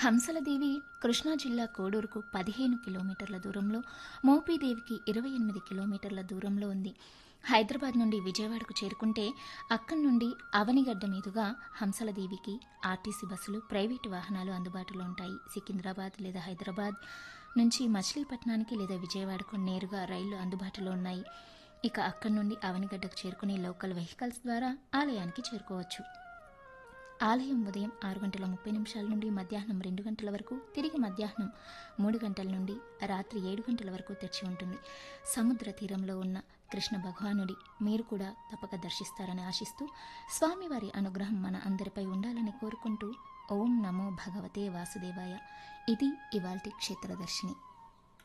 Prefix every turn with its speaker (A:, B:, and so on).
A: హంసలదేవి కృష్ణా జిల్లా కోడూరుకు పదిహేను కిలోమీటర్ల దూరంలో మోపీదేవికి ఇరవై ఎనిమిది కిలోమీటర్ల దూరంలో ఉంది హైదరాబాద్ నుండి విజయవాడకు చేరుకుంటే అక్కడి నుండి అవనిగడ్డ మీదుగా హంసలదేవికి ఆర్టీసీ బస్సులు ప్రైవేటు వాహనాలు అందుబాటులో ఉంటాయి సికింద్రాబాద్ లేదా హైదరాబాద్ నుంచి మచిలీపట్నానికి లేదా విజయవాడకు నేరుగా రైళ్లు అందుబాటులో ఉన్నాయి ఇక అక్కడి నుండి అవనిగడ్డకు చేరుకునే లోకల్ వెహికల్స్ ద్వారా ఆలయానికి చేరుకోవచ్చు ఆలయం ఉదయం ఆరు గంటల ముప్పై నిమిషాల నుండి మధ్యాహ్నం రెండు గంటల వరకు తిరిగి మధ్యాహ్నం మూడు గంటల నుండి రాత్రి ఏడు గంటల వరకు తెరిచి ఉంటుంది సముద్ర తీరంలో ఉన్న కృష్ణ భగవానుడి మీరు కూడా తప్పక దర్శిస్తారని ఆశిస్తూ స్వామివారి అనుగ్రహం మన అందరిపై ఉండాలని కోరుకుంటూ ఓం నమో భగవతే వాసుదేవాయ ఇది ఇవాల్టి క్షేత్రదర్శిని